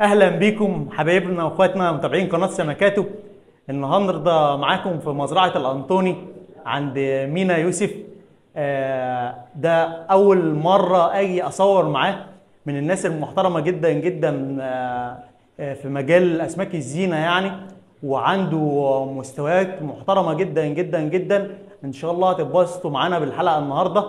اهلا بيكم حبايبنا واخواتنا متابعين قناه سمكاتو النهارده معاكم في مزرعه الانطوني عند مينا يوسف آه، ده اول مره اجي اصور معاه من الناس المحترمه جدا جدا آه، آه، في مجال اسماك الزينه يعني وعنده مستويات محترمه جدا جدا جدا ان شاء الله هتتبسطوا معانا بالحلقه النهارده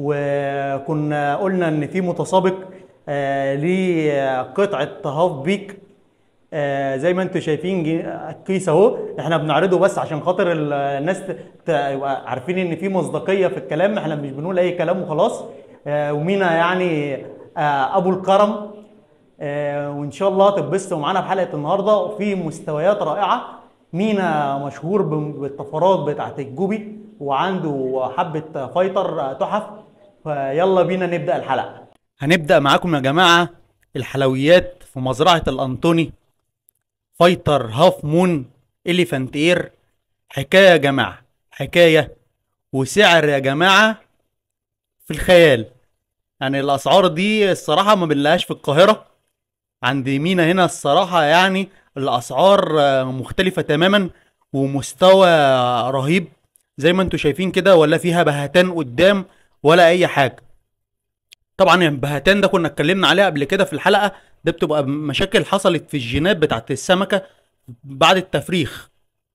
وكنا قلنا ان في متسابق آه، لقطعه هاف بيك آه، زي ما انتم شايفين جي- الكيس اهو احنا بنعرضه بس عشان خاطر ال- الناس ت- ت- يبقى عارفين ان في مصداقيه في الكلام احنا مش بنقول اي كلام وخلاص آه، ومينا يعني آه، ابو الكرم آه، وان شاء الله تتبسطوا معانا في حلقه النهارده في مستويات رائعه مينا مشهور بم- بالطفرات بتاعت الجوبي وعنده حبه فايتر آه، تحف فيلا بينا نبدا الحلقه هنبدا معاكم يا جماعه الحلويات في مزرعه الانطوني فايتر هاف مون اليفانت اير حكايه يا جماعه حكايه وسعر يا جماعه في الخيال يعني الاسعار دي الصراحه ما بنلاقيهاش في القاهره عند مينا هنا الصراحه يعني الاسعار آه، مختلفه تماما ومستوى رهيب زي ما انتم شايفين كده ولا فيها بهتان قدام ولا اي حاجه طبعا البهتان ده كنا اتكلمنا عليها قبل كده في الحلقه ده بتبقى مشاكل حصلت في الجينات بتاعت السمكه بعد التفريخ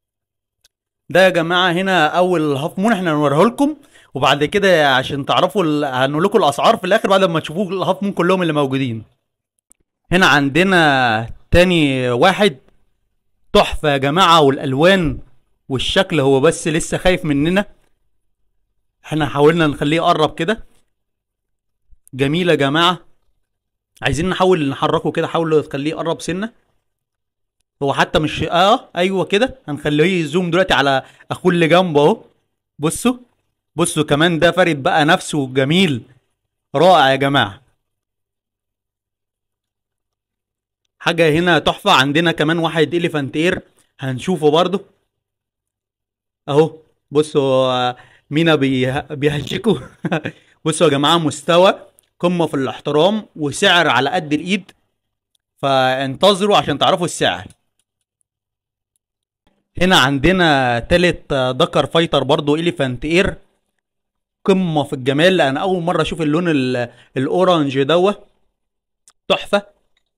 ده يا جماعه هنا اول هاف مون احنا هنوريه لكم وبعد كده عشان تعرفوا ال- هنقول لكم الاسعار في الاخر بعد ما تشوفوا الهاف مون كلهم اللي موجودين هنا عندنا تاني واحد تحفه يا جماعه والالوان والشكل هو بس لسه خايف مننا احنا حاولنا نخليه يقرب كده جميل يا جماعه عايزين نحاول نحركه كده حاولوا تخليه يقرب سنه هو حتى مش اه ايوه كده هنخليه يزوم دلوقتي على اخوه اللي جنبه اهو بصوا بصوا كمان ده فارد بقى نفسه جميل رائع يا جماعه حاجه هنا تحفه عندنا كمان واحد اليفانت اير هنشوفه برضو اهو بصوا آه، مينا بيه- بيهشكوا بصوا يا جماعه مستوى قمه في الاحترام وسعر على قد الايد فانتظروا عشان تعرفوا السعر هنا عندنا تالت آه، دكر فايتر برضو اليفانت اير قمه في الجمال انا اول مره اشوف اللون ال- الاورنج دوت تحفه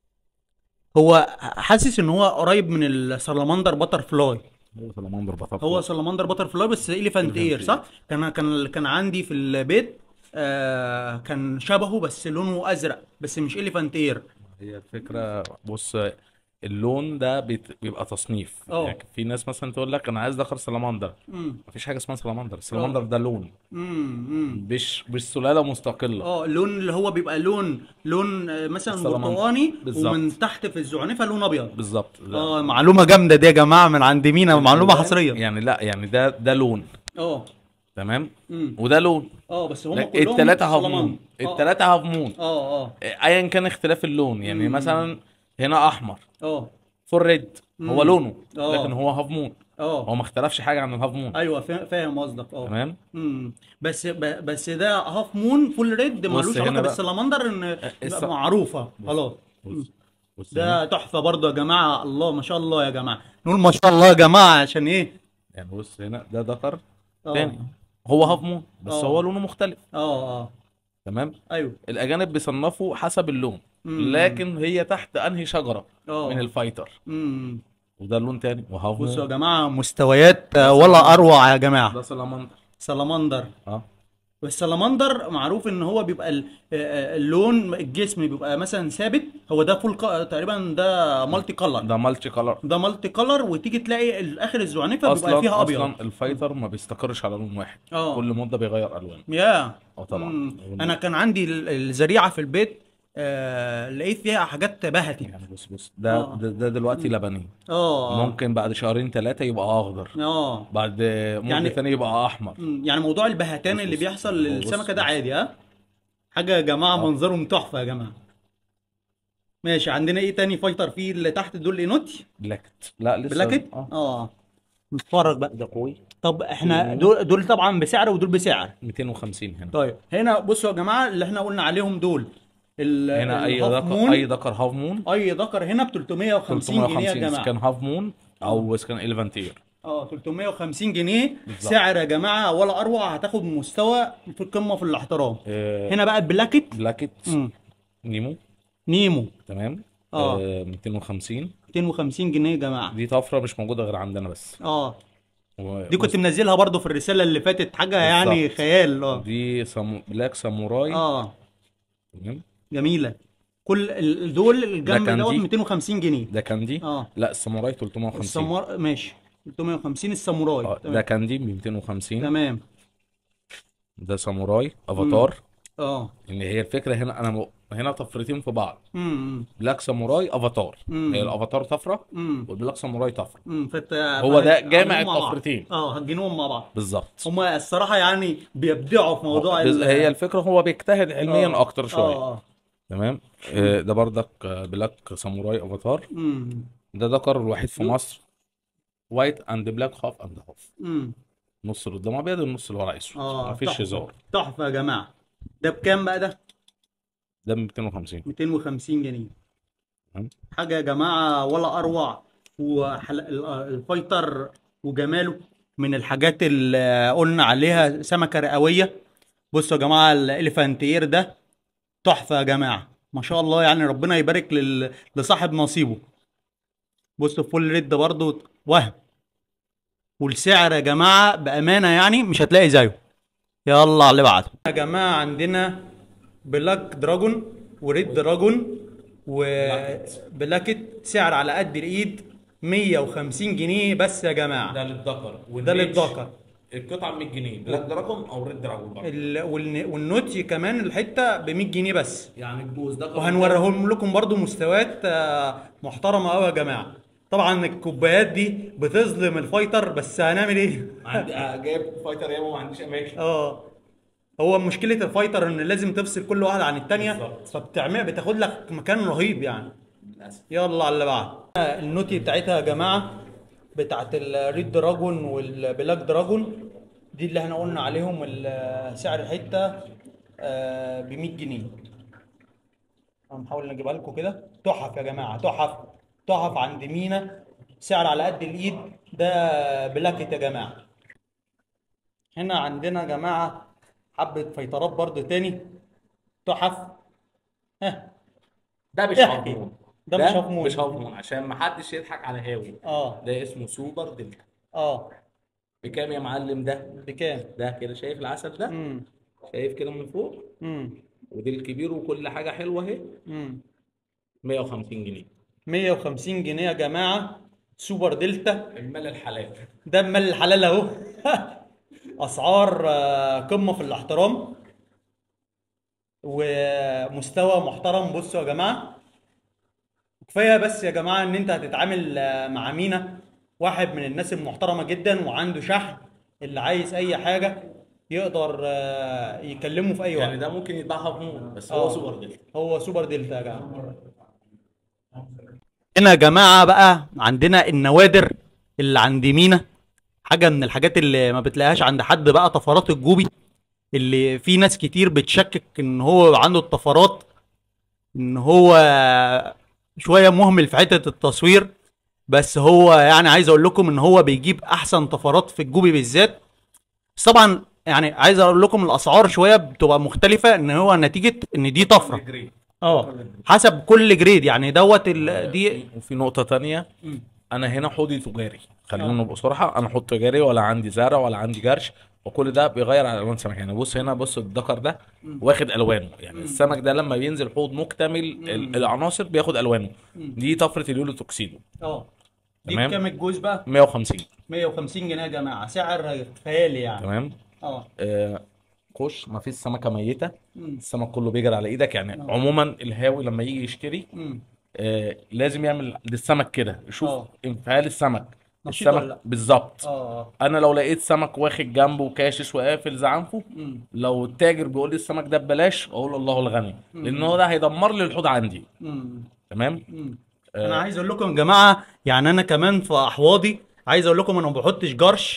هو حاسس ان هو قريب من السلمندر باتر فلاي هو سلمندر بطاطا هو سلمندر باتر فلاي بس اليفانت اير صح كان كان كان عندي في البيت آه كان شبهه بس لونه ازرق بس مش اليفانت اير هي الفكره بص اللون ده بيت- بيبقى تصنيف اه. يعني في ناس مثلا تقول لك انا عايز دخل سلمندر امم مفيش حاجه اسمها سلمندر السلمندر ده لون امم مش مش سلاله مستقله اه اللون اللي هو بيبقى لون لون آه، مثلا السلمندر. برتقاني بالظبط. ومن تحت في الزعنفه لون ابيض بالظبط ده- اه معلومه جامده دي يا جماعه من عند مينا معلومه ده- حصريه يعني لا يعني ده ده لون اه تمام امم وده لون اه بس هم لا، كلهم التلاته هاف سلمندر. مون اه. التلاته هاف مون اه اه ايا كان اختلاف اللون يعني مم. مثلا هنا احمر اه فور ريد هو مم. لونه اه. لكن هو هاف مون هو اه ما اختلفش حاجه عن الهاف مون ايوه فا- فاهم قصدك اه تمام امم بس ب- بس ده هاف مون فول ريد ملوش هنا علاقه بقى. بالسلمندر ان الس- تبقى معروفه خلاص بص بص هنا. ده تحفه برضه يا جماعه الله ما شاء الله يا جماعه نقول ما شاء الله يا جماعه عشان ايه يعني بص هنا ده ذكر اه تاني هو هاف مون بس اه. هو لونه مختلف اه اه تمام ايوه الاجانب بيصنفوا حسب اللون مم. لكن هي تحت انهي شجره اه من الفايتر امم وده لون تاني وهاف بصوا يا مون جماعه مستويات آه، ولا اروع يا جماعه ده سلمندر سلمندر اه والسلمندر معروف ان هو بيبقى ال- آه، آه، اللون الجسم بيبقى مثلا ثابت هو ده فول تقريبا ده مالتي كلر ده مالتي كلر ده مالتي كلر وتيجي تلاقي ال- اخر الزعنفه بيبقى اصلا فيها ابيض اصلا الفايتر ما بيستقرش على لون واحد اه. كل مده بيغير الوان يا اه طبعا مم. انا كان عندي ال- الزريعه في البيت آه لقيت فيها حاجات بهتت يعني بص بص ده اه. ده, ده دلوقتي لبني اه ممكن بعد شهرين ثلاثه يبقى اخضر اه بعد مده يعني- ثانيه يبقى احمر مم. يعني موضوع البهتان بص- اللي بص. بيحصل بص- للسمكه ده بص. عادي ها حاجه يا جماعه اه. منظرهم تحفه يا جماعه ماشي عندنا ايه تاني فايتر فيه اللي تحت دول اينوتي بلاكت لا لسه بلاكت اه اه نتفرج بقى ده قوي طب احنا مم. دول دول طبعا بسعر ودول بسعر 250 هنا طيب هنا بصوا يا جماعه اللي احنا قلنا عليهم دول ال- هنا اي الهاف ذكر مون اي ذكر هاف مون اي ذكر هنا ب 350 جنيه يا 350 اذا جماعه كان هاف مون او اذا كان الفانتير اه 350 جنيه بالظبط. سعر يا جماعه ولا اروع هتاخد مستوى في القمه في الاحترام آه هنا بقى البلاكت بلاكت مم. نيمو نيمو تمام آه. آه 250 250 جنيه يا جماعه دي طفره مش موجوده غير عندنا بس اه و- دي كنت منزلها برضو في الرساله اللي فاتت حاجه يعني بالظبط. خيال اه دي سامو... بلاك ساموراي اه تمام جميله كل ال- دول الجنب كان دوت دي. 250 جنيه ده كان دي اه لا الساموراي 350 السمار ماشي 350 الساموراي آه تمام. ده كان دي ب 250 تمام ده ساموراي افاتار اه ان هي الفكره هنا انا م... هنا طفرتين في بعض امم بلاك ساموراي افاتار مم. هي الافاتار طفره امم والبلاك ساموراي طفره امم فت... هو ده جامع هنجيبهم مع بعض. الطفرتين. اه هنجينهم مع بعض بالظبط هما الصراحه يعني بيبدعوا في موضوع بز- ال- هي الفكره هو بيجتهد علميا آه. اكتر شويه اه اه تمام آه، ده بردك آه، بلاك ساموراي افاتار امم ده ذكر الوحيد في مصر وايت اند بلاك هاف اند هاف امم نص اللي قدام ابيض والنص اللي ورا اسود اه مفيش تحفة. هزار تحفه يا جماعه ده بكام بقى ده ده ب 250 250 جنيه تمام. حاجه يا جماعه ولا اروع والفايتر وجماله من الحاجات اللي قلنا عليها سمكه رئويه بصوا يا جماعه الاليفانتير ده تحفه يا جماعه ما شاء الله يعني ربنا يبارك لل... لصاحب نصيبه بصوا فول ريد برضو وهم والسعر يا جماعه بامانه يعني مش هتلاقي زيه يلا على اللي بعده يا جماعه عندنا بلاك دراجون وريد دراجون وبلاكت سعر على قد الايد 150 جنيه بس يا جماعه ده للذكر ده للذكر القطعه ب 100 جنيه بلاك دراجون او ريد دراجون برضه ال- والن- والنوتي كمان الحته ب 100 جنيه بس يعني الجوز ذكر وهنوريهم لكم برضو مستويات آه، محترمه قوي يا جماعه طبعا الكوبايات دي بتظلم الفايتر بس هنعمل ايه عندي آه، جايب فايتر ياما ما عنديش اماكن اه هو مشكله الفايتر ان لازم تفصل كل واحده عن التانيه بالظبط. فبتعمل بتاخد لك مكان رهيب يعني للاسف يلا على اللي بعد النوتي بتاعتها يا جماعه بتاعت الريد دراجون والبلاك دراجون دي اللي احنا قلنا عليهم ال- سعر الحته ب 100 جنيه هنحاول نجيبها لكم كده تحف يا جماعه تحف تحف عند مينا سعر على قد الايد ده بلاكت يا جماعه هنا عندنا يا جماعه حبه فيطرات برضو تاني تحف ها ده مش احكي. هافمون ده مش هافمون. مش هافمون عشان ما حدش يضحك على هاوي اه ده اسمه سوبر دلتا اه بكام يا معلم ده بكام ده كده شايف العسل ده امم شايف كده من فوق امم ودي الكبير وكل حاجه حلوه اهي امم 150 جنيه 150 جنيه يا جماعه سوبر دلتا المال الحلال ده مال الحلال اهو اسعار آه، قمه في الاحترام ومستوى محترم بصوا يا جماعه كفايه بس يا جماعه ان انت هتتعامل آه، مع مينا واحد من الناس المحترمه جدا وعنده شحن اللي عايز اي حاجه يقدر آه، يكلمه في اي وقت يعني ده ممكن يتباع هافمون بس آه. هو سوبر دلتا هو سوبر دلتا يا جماعه هنا يا جماعه بقى عندنا النوادر اللي عند مينا حاجه من الحاجات اللي ما بتلاقيهاش عند حد بقى طفرات الجوبي اللي في ناس كتير بتشكك ان هو عنده الطفرات ان هو شويه مهمل في حته التصوير بس هو يعني عايز اقول لكم ان هو بيجيب احسن طفرات في الجوبي بالذات بس طبعا يعني عايز اقول لكم الاسعار شويه بتبقى مختلفه ان هو نتيجه ان دي طفره جريد اه حسب كل جريد يعني دوت ال- دي وفي نقطة تانية مم. أنا هنا حوضي تجاري خلينا آه. نبقى صراحة أنا حوض تجاري ولا عندي زرع ولا عندي جرش وكل ده بيغير على ألوان سمك يعني بص هنا بص الدكر ده واخد ألوانه يعني السمك ده لما بينزل حوض مكتمل ال- العناصر بياخد ألوانه دي طفرة اليولو توكسيدو اه دي تمام. بكام الجوز بقى 150 150 جنيه يا جماعه سعر خيالي يعني تمام اه آه، خش ما فيش سمكة ميتة مم. السمك كله بيجري على ايدك يعني عموما الهاوي لما يجي يشتري مم. آه لازم يعمل للسمك كده يشوف آه. انفعال السمك نشيط ولا السمك لا؟ بالظبط اه اه انا لو لقيت سمك واخد جنبه كاشش وقافل زعنفه مم. لو التاجر بيقول لي السمك ده ببلاش اقول له الله الغني لان هو ده هيدمر لي الحوض عندي مم. تمام مم. آه. انا عايز اقول لكم يا جماعه يعني انا كمان في احواضي عايز اقول لكم انا ما بحطش جرش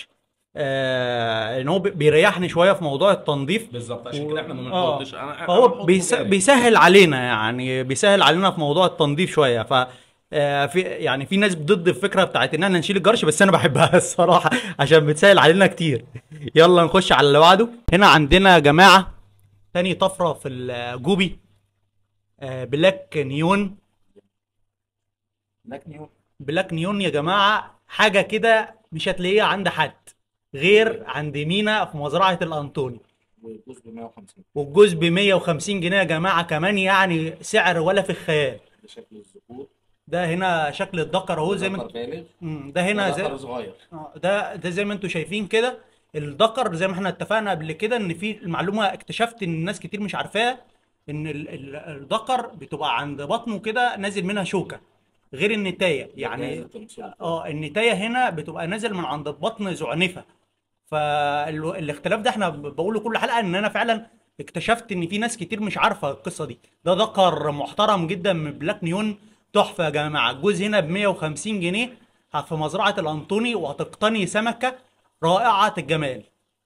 آه ان هو بي- بيريحني شويه في موضوع التنظيف بالظبط عشان كده احنا ما آه. بنحطش انا فهو أنا بحط بيس... جاري. بيسهل علينا يعني بيسهل علينا في موضوع التنظيف شويه ف آه، في يعني في ناس ضد الفكره بتاعت ان احنا نشيل الجرش بس انا بحبها الصراحه عشان بتسهل علينا كتير يلا نخش على اللي بعده هنا عندنا يا جماعه تاني طفره في الجوبي آه، بلاك نيون لكن يو- بلاك نيون يا جماعه حاجه كده مش هتلاقيها عند حد غير عند مينا في مزرعه الانطوني والجزء ب 150 والجوز ب 150 جنيه يا جماعه كمان يعني سعر ولا في الخيال بشكل الذكور ده هنا شكل الدكر اهو زي ما ذكر انت- بالغ مم، ده هنا ذكر زي صغير آه، ده ده زي ما انتم شايفين كده الدكر زي ما احنا اتفقنا قبل كده ان في المعلومه اكتشفت ان الناس كتير مش عارفاها ان ال- ال- الدكر بتبقى عند بطنه كده نازل منها شوكه غير النتايه يعني جهاز التنصير. اه النتايه هنا بتبقى نازل من عند البطن زعنفه فالاختلاف ده احنا ب- بقوله كل حلقه ان انا فعلا اكتشفت ان في ناس كتير مش عارفه القصه دي ده ذكر محترم جدا من بلاك نيون تحفه يا جماعه الجوز هنا ب 150 جنيه في مزرعه الانطوني وهتقتني سمكه رائعه الجمال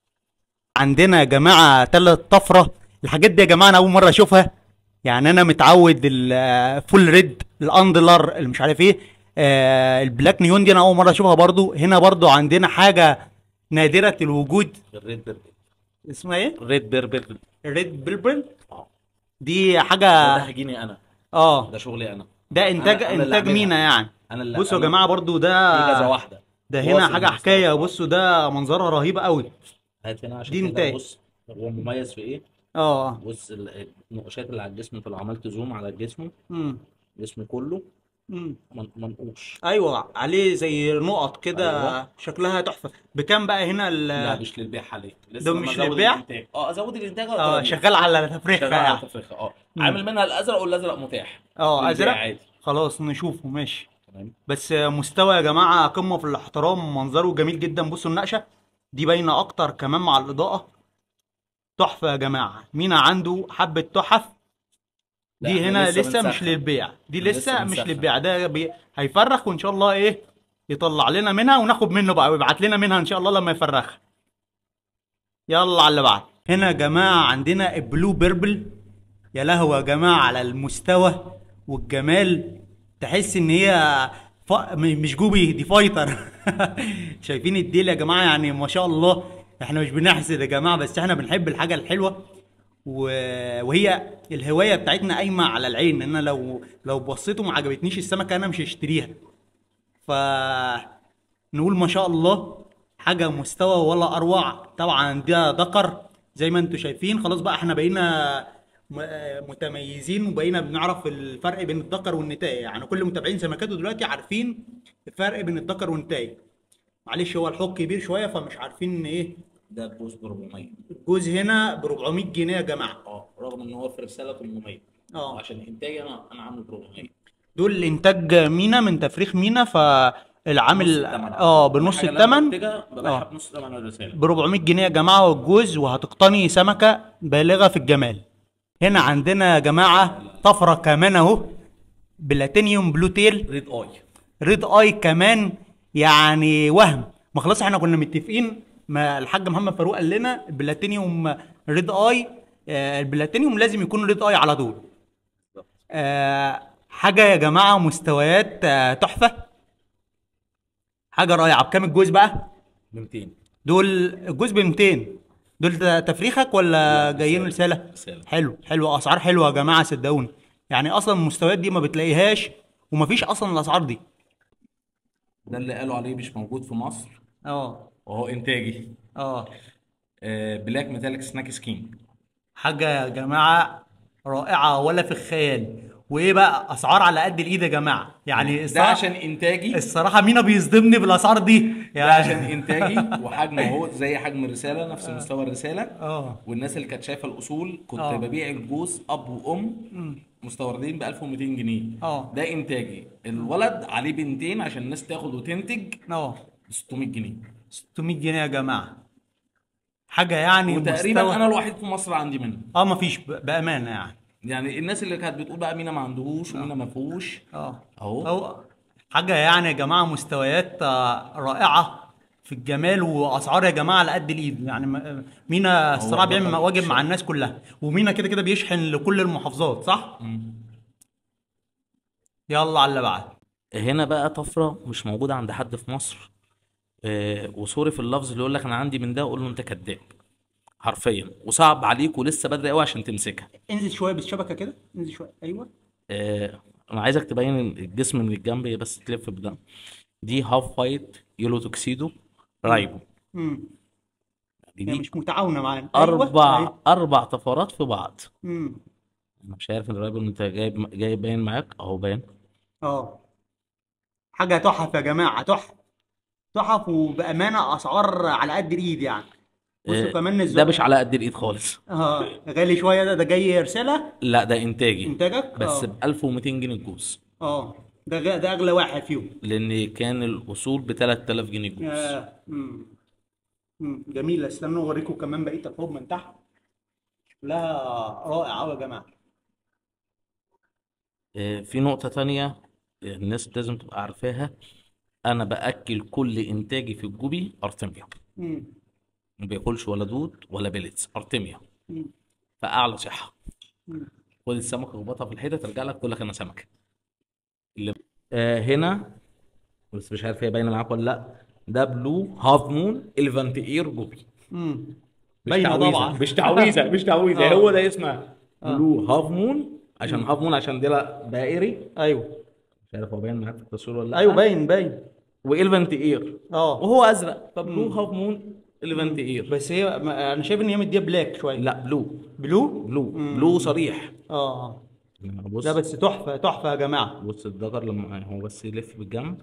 عندنا يا جماعه تلت طفره الحاجات دي يا جماعه انا اول مره اشوفها يعني انا متعود الفول ريد الاندلر اللي مش عارف ايه آه البلاك نيون دي انا اول مره اشوفها برضو هنا برضو عندنا حاجه نادره الوجود الريد بيربل اسمها ايه الريد بيربل ريد بلبل اه دي ده حاجه هيجيني انا اه ده شغلي انا ده انتاج أنا- أنا اللي انتاج أعملها. مينا يعني انا اللي بصوا يا أنا- جماعه برضو في كذا ده واحده ده هنا واصل حاجه المستوى. حكايه بصوا ده منظرها رهيبه قوي هات هنا عشان دي كده نتاية. بص هو مميز في ايه اه بص ال- النقوشات اللي على الجسم انت لو عملت زوم على الجسم امم جسم كله امم من- منقوش ايوه عليه زي نقط كده أيوة. شكلها تحفه بكام بقى هنا ال لا مش للبيع حاليا لسه ده لما مش أزود للبيع؟ الانتاج اه ازود الانتاج اه وأزود شغال على تفريخ شغال على يعني. تفريخة اه مم. عامل منها الازرق والازرق متاح اه للبيع ازرق عادي خلاص نشوفه ماشي تمام بس مستوى يا جماعه قمه في الاحترام منظره جميل جدا بصوا النقشه دي باينه اكتر كمان مع الاضاءه تحفه يا جماعه مينا عنده حبه تحف لا، دي إحنا هنا لسه لسه, مش بنسخن. للبيع دي إحنا لسه, لسه مش بنسخن. للبيع ده بي... هيفرخ وان شاء الله ايه يطلع لنا منها وناخد منه بقى ويبعت لنا منها ان شاء الله لما يفرخها يلا على اللي بعد هنا يا جماعه عندنا البلو بيربل يا لهوي يا جماعه على المستوى والجمال تحس ان هي ف... م- مش جوبي دي فايتر شايفين الديل يا جماعه يعني ما شاء الله احنا مش بنحسد يا جماعه بس احنا بنحب الحاجه الحلوه و... وهي الهوايه بتاعتنا قايمه على العين ان انا لو لو بصيته ما عجبتنيش السمكه انا مش هشتريها ف نقول ما شاء الله حاجه مستوى ولا اروع طبعا ده ذكر زي ما انتم شايفين خلاص بقى احنا بقينا م- آه متميزين وبقينا بنعرف الفرق بين الذكر والنتايه يعني كل متابعين سمكاته دلوقتي عارفين الفرق بين الذكر والنتايه معلش هو الحوض كبير شويه فمش عارفين ان ايه ده البوست ب 400 الجوز هنا ب 400 جنيه يا جماعه اه رغم ان هو في رساله 800 اه عشان انتاجي انا انا عامله ب 400 دول انتاج مينا من تفريخ مينا فالعامل نص الثمن. اه بنص الحاجة اللي أنا الثمن بنتجها ببيعها آه. بنص ثمن الرساله ب 400 جنيه يا جماعه والجوز وهتقتني سمكه بالغه في الجمال هنا عندنا يا جماعه طفره كمان اهو بلاتينيوم بلو تيل ريد اي ريد اي كمان يعني وهم ما خلاص احنا كنا متفقين ما الحاج محمد فاروق قال لنا البلاتينيوم ريد اي آه البلاتينيوم لازم يكون ريد اي على طول آه حاجه يا جماعه مستويات آه تحفه حاجه رائعه بكام الجوز بقى ب 200 دول الجوز ب 200 دول ت- تفريخك ولا لا، جايين رسالة. رساله رسالة. حلو حلو اسعار حلوه يا جماعه صدقوني يعني اصلا المستويات دي ما بتلاقيهاش ومفيش اصلا الاسعار دي ده اللي قالوا عليه مش موجود في مصر اه وهو انتاجي اه آه بلاك ميتاليك سناك سكين حاجه يا جماعه رائعه ولا في الخيال وايه بقى اسعار على قد الايد يا جماعه يعني ده الصراحه عشان انتاجي الصراحه مينا بيصدمني بالاسعار دي ده يعني عشان انتاجي وحجمه هو زي حجم الرساله نفس مستوى الرساله اه والناس اللي كانت شايفه الاصول كنت آه. ببيع الجوز اب وام مم. مستوردين ب 1200 جنيه اه ده انتاجي الولد عليه بنتين عشان الناس تاخد وتنتج اه ب 600 جنيه 600 جنيه يا جماعه حاجه يعني وتقريبا مستوى- انا الوحيد في مصر عندي منه اه مفيش ب- بامانه يعني يعني الناس اللي كانت بتقول بقى مينا ما عندهوش ومينا ما فيهوش اه اهو أو حاجة يعني يا جماعة مستويات آه، رائعة في الجمال واسعار يا جماعه على قد الايد يعني م- مينا الصراحه بيعمل بطل واجب الشغل. مع الناس كلها ومينا كده كده بيشحن لكل المحافظات صح يلا على اللي بعد هنا بقى طفره مش موجوده عند حد في مصر آه وسوري في اللفظ اللي يقول لك انا عندي من ده اقول له انت كذاب حرفيا وصعب عليك ولسه بدري قوي عشان تمسكها انزل شويه بالشبكه كده انزل شويه ايوه آه انا عايزك تبين الجسم من الجنب هي بس تلف بده دي هاف وايت يلو توكسيدو رايبو امم دي, هي دي مش متعاونه معانا اربع أيوة. اربع طفرات في بعض امم انا مش عارف الرايبو انت جايب جايب باين معاك اهو باين اه حاجه تحف يا جماعه تحف تحف وبامانه اسعار على قد الايد يعني بصوا آه، كمان ده نزل مش على قد الايد خالص اه غالي شويه ده ده جاي رساله لا ده انتاجي انتاجك بس اه ب 1200 جنيه الجوز اه ده غ- ده اغلى واحد فيهم لان كان الاصول ب 3000 جنيه الجوز آه. مم. مم. جميله استنوا اوريكم كمان بقيه الحوض من تحت شكلها رائع قوي يا جماعه آه، في نقطة تانية الناس لازم تبقى عارفاها أنا بأكل كل إنتاجي في الجوبي أرتميا مم. ما بياكلش ولا دود ولا بيلتس أرتميا مم. فأعلى صحة مم. خد السمكة اخبطها في الحيطة ترجع لك تقول لك أنا سمكة اللي آه هنا بس مش عارف هي باينة معاك ولا لأ ده بلو هاف مون إليفانت إير جوبي مم. مش باينه تعويذة طبعا مش تعويذة مش تعويذة آه. هو ده اسمها آه. بلو هاف مون عشان هاف مون عشان ده دائري ايوه مش عارف هو باين معاك في التصوير ولا لأ ايوه باين باين وإليفانت إير اه وهو ازرق فبلو مم. هاف مون إليفانت اير بس هي ما- انا شايف ان هي مديه بلاك شويه لا بلو بلو بلو مم. بلو صريح اه بص لا بس تحفه تحفه يا جماعه بص الدجر لما هو بس يلف بالجنب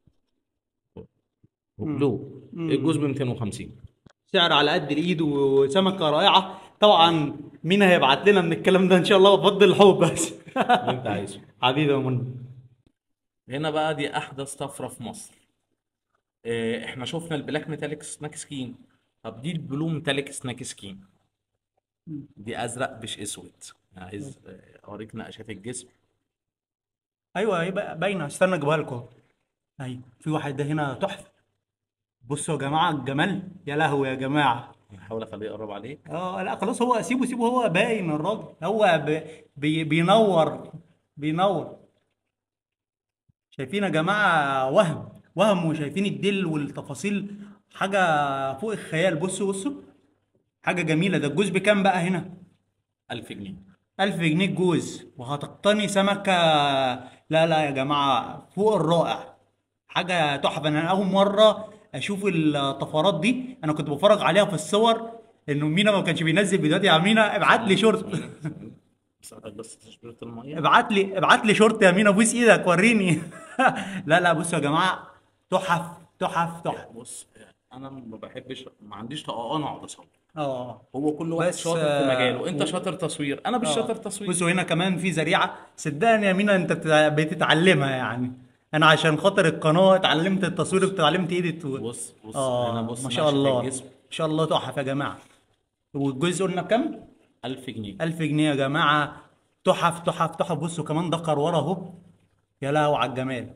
مم. بلو مم. الجوز ب 250 سعر على قد الايد وسمكه رائعه طبعا مين هيبعت لنا من الكلام ده ان شاء الله بفضل الحوض بس اللي انت عايزه حبيبي يا منى هنا بقى دي احدث طفره في مصر اه، احنا شفنا البلاك ميتاليك سناك سكين طب دي البلو ميتاليك سناك سكين دي ازرق مش اسود عايز اه، اوريك نقشات الجسم ايوه هي بقى باينه استنى اجيبها لكم ايوه في واحد ده هنا تحفه بصوا يا جماعه الجمال يا لهوي يا جماعه هحاول اخليه يقرب عليك اه لا خلاص هو سيبه سيبه هو باين الراجل هو ب... بي... بينور بينور شايفين يا جماعه وهم وهم وشايفين الدل والتفاصيل حاجه فوق الخيال بصوا بصوا حاجه جميله ده الجوز بكام بقى هنا 1000 جنيه 1000 جنيه الجوز وهتقتني سمكة لا لا يا جماعة فوق الرائع حاجة تحفة أنا أول مرة أشوف الطفرات دي أنا كنت بتفرج عليها في الصور إنه مينا ما كانش بينزل فيديوهات يا مينا ابعت لي شورت بساعدك بس تشبيرة المية ابعت لي ابعت لي شورت يا مينا بوس إيدك وريني لا لا بصوا يا جماعة تحف تحف تحف بص انا ما بحبش ما عنديش طاقه انا اقعد اصور اه هو كل واحد بس، شاطر في آه، مجاله انت و- شاطر تصوير انا مش آه. شاطر تصوير بصوا هنا كمان في زريعه صدقني يا مينا انت بتتع- بتتعلمها يعني انا عشان خاطر القناه اتعلمت التصوير اتعلمت ايديت و... بص بص اه هنا بص ما شاء نقشة الله الجسم ما شاء الله تحف يا جماعه والجزء قلنا بكام 1000 جنيه 1000 جنيه يا جماعه تحف تحف تحف بصوا كمان دكر ورا اهو يا لهو على الجمال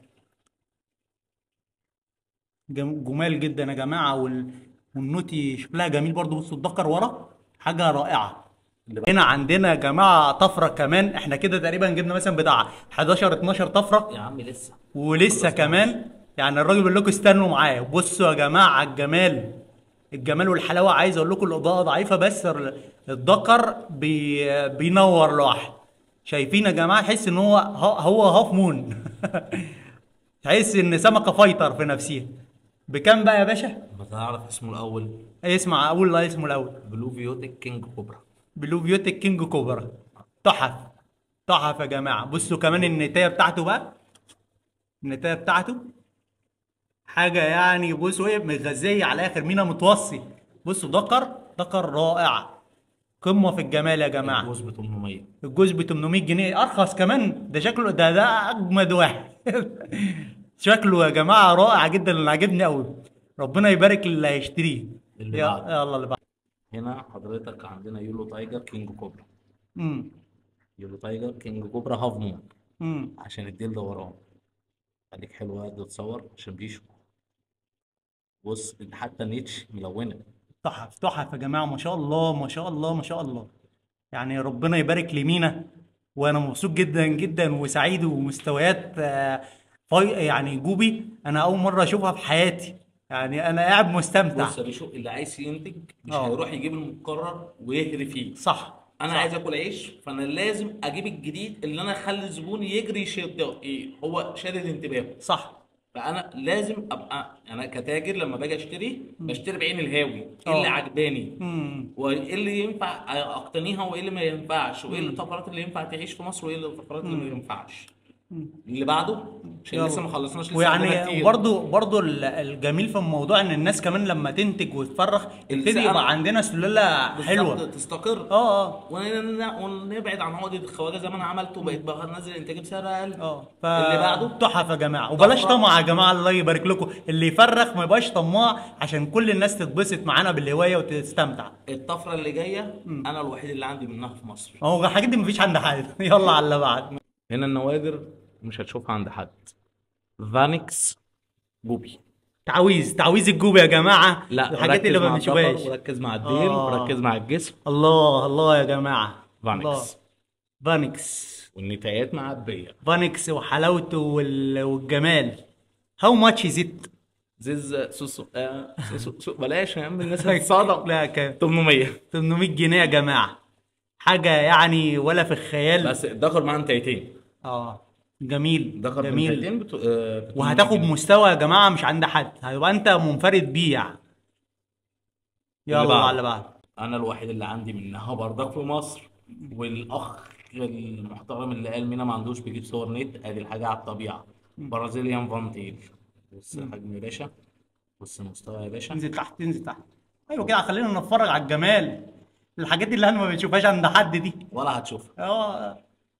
جم- جمال جدا يا جماعه وال... والنوتي شكلها جميل برضو بصوا الدكر ورا حاجه رائعه اللي هنا عندنا يا جماعه طفره كمان احنا كده تقريبا جبنا مثلا بتاع 11 12 طفره يا عم لسه ولسه كمان يعني الراجل بيقول لكم استنوا معايا بصوا يا جماعه على الجمال الجمال والحلاوه عايز اقول لكم الاضاءه ضعيفه بس ال- الذكر بي بينور لوحده شايفين يا جماعه تحس ان هو هو هاف مون تحس ان سمكه فايتر في نفسها بكام بقى يا باشا ما تعرف اسمه الاول اسمع اقول لا اسمه الاول بلو فيوتيك كينج كوبرا بلو بيوتك كينج كوبرا تحف تحف يا جماعه بصوا كمان النتايه بتاعته بقى النتايه بتاعته حاجه يعني بصوا ايه مغذيه على الاخر مينا متوصي بصوا دكر دكر رائع قمه في الجمال يا جماعه الجوز ب 800 الجوز ب 800 جنيه ارخص كمان ده شكله ده ده اجمد واحد شكله يا جماعه رائع جدا اللي عاجبني قوي ربنا يبارك اللي هيشتريه اللي يا- بعده. يلا اللي بعد هنا حضرتك عندنا يولو تايجر كينج كوبرا امم يولو تايجر كينج كوبرا هاف مون امم عشان الديل ده وراه خليك حلو قاعد تتصور عشان بيشو بص حتى نيتش ملونه تحف تحف يا جماعة ما شاء الله ما شاء الله ما شاء الله يعني ربنا يبارك لمينا وانا مبسوط جدا جدا وسعيد ومستويات آه، فاي يعني جوبي انا اول مرة اشوفها في حياتي يعني انا قاعد مستمتع بص يا بيشو اللي عايز ينتج مش اه. هيروح يجيب المقرر ويهري فيه صح انا صح. عايز اكل عيش فانا لازم اجيب الجديد اللي انا اخلي الزبون يجري يشد إيه هو شادد انتباهه صح فانا لازم ابقى انا كتاجر لما باجي اشتري بشتري بعين الهاوي ايه اه. اللي عجباني مم. وايه اللي ينفع اقتنيها وايه اللي ما ينفعش وايه الطفرات اللي ينفع تعيش في مصر وايه الطفرات اللي ما ينفعش اللي بعده عشان يلا. لسه ما خلصناش لسه عندنا ويعني كتير. برضو برضو ال- الجميل في الموضوع ان الناس كمان لما تنتج وتفرخ يبتدي السعر- يبقى عندنا سلالة بالظبط حلوة تستقر اه اه ون- ونبعد عن عقدة الخواجه زي ما انا عملت وبقيت بنزل انتاج بسعر اقل اه ف اللي بعده تحف يا جماعه وبلاش طفرة. طمع يا جماعه الله يبارك لكم اللي يفرخ ما يبقاش طماع عشان كل الناس تتبسط معانا بالهوايه وتستمتع الطفره اللي جايه انا الوحيد اللي عندي منها في مصر هو الحاجات دي مفيش عند حد يلا على اللي بعد هنا النوادر مش هتشوفها عند حد فانكس بوبي تعويذ تعويذ الجوب يا جماعه لا الحاجات اللي ركز ما مع بنشوفهاش الظفر وركز مع الديل آه. وركز مع الجسم الله الله يا جماعه الله. فانكس فانكس والنتايات معبيه فانكس وحلاوته وال... والجمال هاو ماتش از ات زيز سوسو آه سوسو سو بلاش يا عم الناس هتتصدم لا كام 800 800 جنيه يا جماعه حاجه يعني ولا في الخيال بس دخل معاه نتايتين اه جميل دخل جميل بنتايتين بتو... آه ب 800 وهتاخد جنيه. مستوى يا جماعه مش عند حد هيبقى انت منفرد بيه يعني يلا اللي بعده. على اللي بعد انا الوحيد اللي عندي منها برضك في مصر والاخ المحترم اللي قال مينا ما عندوش بيجيب صور نت ادي الحاجه على الطبيعه برازيليان فانتيل بص الحجم يا باشا بص المستوى يا باشا انزل تحت انزل تحت ايوه كده خلينا نتفرج على الجمال الحاجات اللي احنا ما بنشوفهاش عند حد دي ولا هتشوفها اه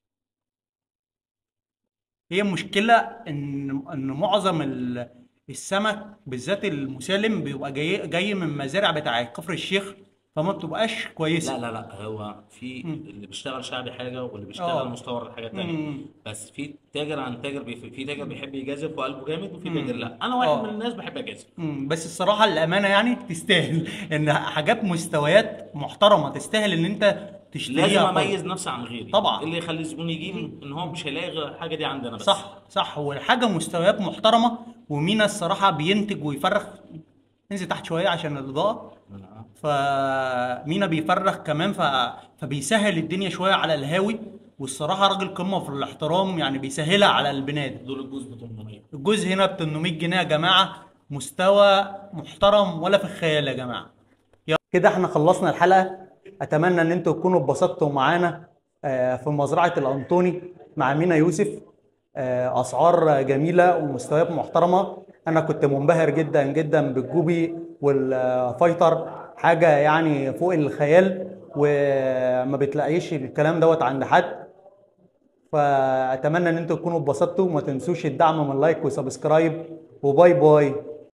هي المشكله ان ان معظم ال- السمك بالذات المسالم بيبقى جاي جاي من مزارع بتاع كفر الشيخ فما بتبقاش كويسه لا لا لا هو في اللي بيشتغل شعبي حاجه واللي اه. بيشتغل مستورد حاجه تانية مم. بس في تاجر عن تاجر بيفرق في تاجر بيحب يجازف وقلبه جامد وفي تاجر لا انا واحد اه. من الناس بحب اجازف مم، بس الصراحة الأمانة يعني تستاهل إن حاجات مستويات محترمة تستاهل إن أنت تشتريها لازم خالص. اميز نفسي عن غيري طبعا. إيه اللي يخلي الزبون يجي لي ان هو مش هيلاقي غير الحاجه دي عندنا بس صح صح والحاجة مستويات محترمة ومينا الصراحة بينتج ويفرخ انزل تحت شوية عشان الإضاءة أنا- فمينا بيفرخ كمان ف... فبيسهل الدنيا شوية على الهاوي والصراحة راجل قمة في الاحترام يعني بيسهلها على البنادم دول الجوز ب 800 الجزء هنا ب 800 جنيه يا جماعه مستوى محترم ولا في الخيال يا جماعه كده احنا خلصنا الحلقه اتمنى ان انتوا تكونوا اتبسطتوا معانا آه، في مزرعه الانطوني مع مينا يوسف آه، اسعار جميله ومستويات محترمه انا كنت منبهر جدا جدا بالجوبي والفايتر حاجه يعني فوق الخيال وما بتلاقيش الكلام دوت عند حد فاتمنى ان انتوا تكونوا اتبسطتوا وما تنسوش الدعم من لايك وسبسكرايب وباي باي